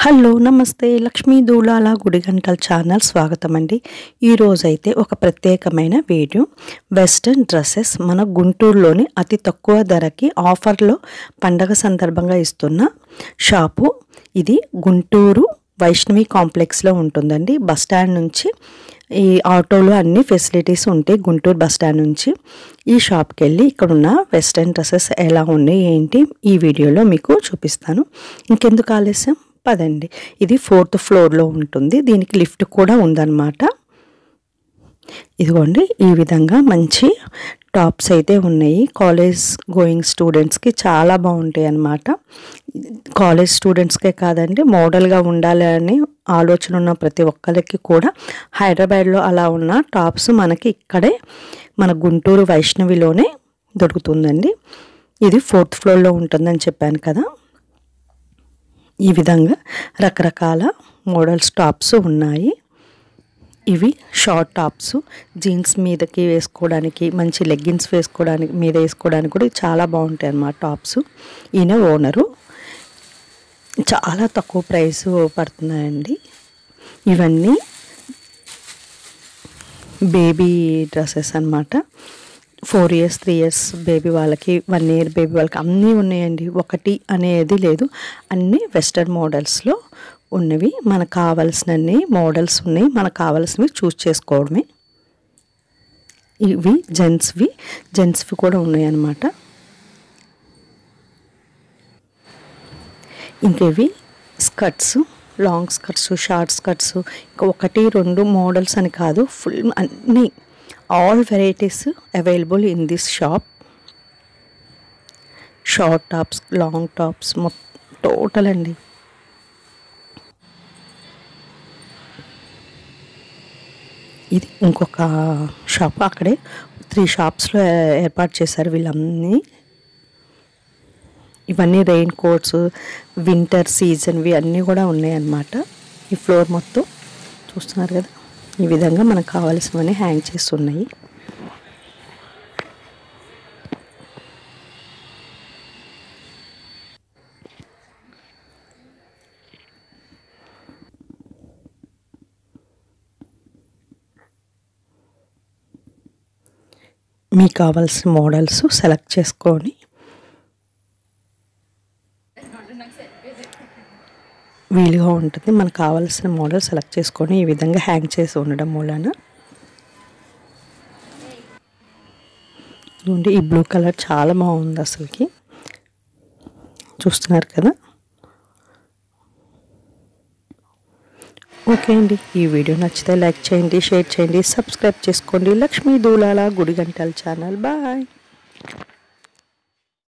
hello నమస్తే Lakshmi దూలాల గుడిగంటల channel స్వాగతం అండి ఈరోజైతే ఒక ప్రత్యేకమైన వీడియో వెస్ట్రన్ డ్రెస్సెస్ మన గుంటూరులోని అతి తక్కువ ధరకి ఆఫర్లో పండగ సందర్భంగా ఇస్తున్న షాపు ఇది గుంటూరు వైష్ణవి కాంప్లెక్స్లో ఉంటుందండి బస్ స్టాండ్ నుంచి ఈ ఆటోలో అన్ని ఫెసిలిటీస్ ఉంటాయి గుంటూరు బస్ స్టాండ్ నుంచి ఈ షాప్కి వెళ్ళి ఇక్కడ ఉన్న వెస్ట్రన్ డ్రెస్సెస్ ఎలా ఉన్నాయి ఏంటి ఈ వీడియోలో మీకు చూపిస్తాను ఇంకెందుకు ఆలస్యం పదండి ఇది ఫోర్త్ ఫ్లోర్లో ఉంటుంది దీనికి లిఫ్ట్ కూడా ఉందన్నమాట ఇదిగోండి ఈ విధంగా మంచి టాప్స్ అయితే ఉన్నాయి కాలేజ్ గోయింగ్ స్టూడెంట్స్కి చాలా బాగుంటాయి అన్నమాట కాలేజ్ స్టూడెంట్స్కే కాదండి మోడల్గా ఉండాలి అని ఆలోచన ఉన్న ప్రతి ఒక్కరికి కూడా హైదరాబాద్లో అలా ఉన్న టాప్స్ మనకి ఇక్కడే మన గుంటూరు వైష్ణవిలోనే దొరుకుతుందండి ఇది ఫోర్త్ ఫ్లోర్లో ఉంటుందని చెప్పాను కదా ఈ విధంగా రకరకాల మోడల్స్ టాప్స్ ఉన్నాయి ఇవి షార్ట్ టాప్స్ జీన్స్ మీదకి వేసుకోవడానికి మంచి లెగ్గిన్స్ వేసుకోవడానికి మీద వేసుకోవడానికి కూడా చాలా బాగుంటాయి అన్నమాట టాప్స్ ఈయన ఓనరు చాలా తక్కువ ప్రైస్ పడుతున్నాయండి ఇవన్నీ బేబీ డ్రెస్సెస్ అనమాట four years three years baby వాళ్ళకి వన్ ఇయర్ బేబీ వాళ్ళకి అన్నీ ఉన్నాయండి ఒకటి అనేది లేదు అన్నీ వెస్టర్న్ మోడల్స్లో ఉన్నవి మనకు కావాల్సినన్ని మోడల్స్ ఉన్నాయి మనకు కావాల్సినవి చూస్ చేసుకోవడమే ఇవి జెంట్స్వి జెంట్స్వి కూడా ఉన్నాయి అన్నమాట ఇంకా ఇవి skirts long skirts short skirts ఇంకా ఒకటి రెండు మోడల్స్ అని కాదు ఫుల్ అన్నీ all varieties available in this shop short tops long tops మొత్తం టోటల్ అండి ఇది ఇంకొక షాప్ అక్కడే త్రీ షాప్స్లో ఏర్పాటు చేశారు వీళ్ళన్నీ ఇవన్నీ రెయిన్ కోట్స్ వింటర్ సీజన్వి అన్నీ కూడా ఉన్నాయన్నమాట ఈ ఫ్లోర్ మొత్తం చూస్తున్నారు కదా ఈ విధంగా మనకు కావాల్సినవన్నీ హ్యాంగ్ చేస్తున్నాయి మీకు కావాల్సిన మోడల్స్ సెలెక్ట్ చేసుకొని వీలుగా ఉంటుంది మనకు కావాల్సిన మోడల్ సెలెక్ట్ చేసుకొని ఈ విధంగా హ్యాంగ్ చేసి ఉండడం మూలన ఇదిగోండి ఈ బ్లూ కలర్ చాలా బాగుంది అసలుకి చూస్తున్నారు కదా ఓకే అండి ఈ వీడియో నచ్చితే లైక్ చేయండి షేర్ చేయండి సబ్స్క్రైబ్ చేసుకోండి లక్ష్మీ దూలాల గుడి గంటల ఛానల్ బాయ్